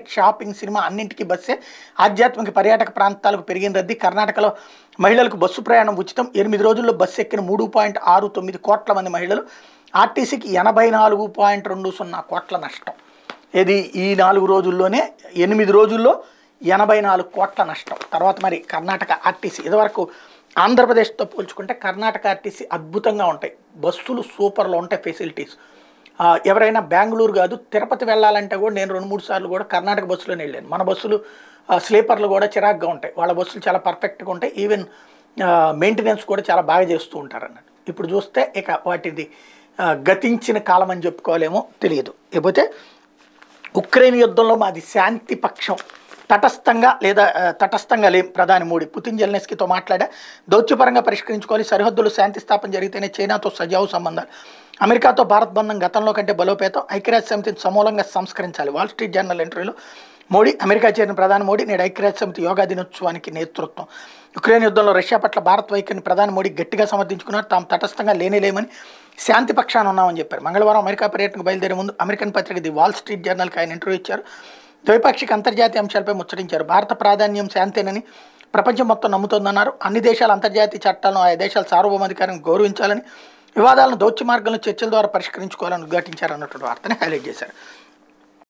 shopping cinema అన్నింటికీ బస్సే ఆధ్యాత్మిక పర్యాటక ప్రాంతాలకు పెరిగిన రద్దీ కర్ణాటకలో మహిళలకు బస్సు ప్రయాణం ఉచితం ఎనిమిది రోజుల్లో బస్సు ఎక్కిన మూడు పాయింట్ ఆరు తొమ్మిది కోట్ల మంది మహిళలు ఆర్టీసీకి ఎనభై నాలుగు పాయింట్ రెండు సున్నా కోట్ల నష్టం ఇది ఈ నాలుగు రోజుల్లోనే ఎనిమిది రోజుల్లో ఎనభై నాలుగు కోట్ల నష్టం తర్వాత మరి కర్ణాటక ఆర్టీసీ ఇదివరకు ఆంధ్రప్రదేశ్తో పోల్చుకుంటే కర్ణాటక ఆర్టీసీ అద్భుతంగా ఉంటాయి బస్సులు సూపర్లో ఉంటాయి ఫెసిలిటీస్ ఆ, ఎవరైనా బెంగళూరు కాదు తిరుపతి వెళ్ళాలంటే కూడా నేను రెండు మూడు సార్లు కూడా కర్ణాటక బస్సులోనే వెళ్ళాను మన బస్సులు ఆ, స్లీపర్లు కూడా చిరాగ్గా ఉంటాయి వాళ్ళ బస్సులు చాలా పర్ఫెక్ట్గా ఉంటాయి ఈవెన్ మెయింటెనెన్స్ కూడా చాలా బాగా చేస్తూ ఉంటారు అన్నట్టు ఇప్పుడు చూస్తే ఇక వాటిది ఆ, గతించిన కాలం అని చెప్పుకోవాలేమో తెలియదు ఇకపోతే ఉక్రెయిన్ యుద్ధంలో మాది శాంతి పక్షం తటస్థంగా లేదా ఆ, తటస్థంగా లేం ప్రధాని మోడీ పుతిన్ జెల్నెస్కీతో మాట్లాడా దౌత్యపరంగా పరిష్కరించుకోవాలి సరిహద్దులు శాంతి స్థాపన జరిగితేనే చైనాతో సజావు సంబంధాలు అమెరికాతో భారత్ బంధం గతంలో కంటే బలోపేతం ఐక్యరాజ్య సమితిని సమూలంగా సంస్కరించాలి వాల్ స్ట్రీట్ జర్నల్ ఇంటర్వ్యూలో మోడీ అమెరికా చేరిన ప్రధాని మోడీ నేడు ఐక్యరాజ్య సమితి యోగా దినోత్సవానికి నేతృత్వం ఉక్రెయిన్ యుద్ధంలో రష్యా పట్ల భారత్ వైఖరిని ప్రధాని మోడీ గట్టిగా సమర్థించుకున్నారు తాము తటస్థంగా లేనేలేమని శాంతి పక్షాన ఉన్నామని చెప్పారు మంగళవారం అమెరికా పర్యటనకు బయలుదేరే ముందు అమెరికన్ పత్రిక ది వాల్ స్ట్రీట్ జర్నల్కి ఆయన ఇంటర్వ్యూ ఇచ్చారు ద్వైపాక్షిక అంతర్జాతీయ అంశాలపై ముచ్చటించారు భారత ప్రాధాన్యం శాంతేనని ప్రపంచం మొత్తం నమ్ముతోందన్నారు అన్ని దేశాల అంతర్జాతీయ చట్టాలను ఆయా దేశాల సార్వభౌమాధికారాన్ని గౌరవించాలని వివాదాలను దౌత్య మార్గంలో చర్చల ద్వారా పరిష్కరించుకోవాలని ఉద్ఘాటించారు అన్నటువంటి వార్తని హైలైట్ చేశారు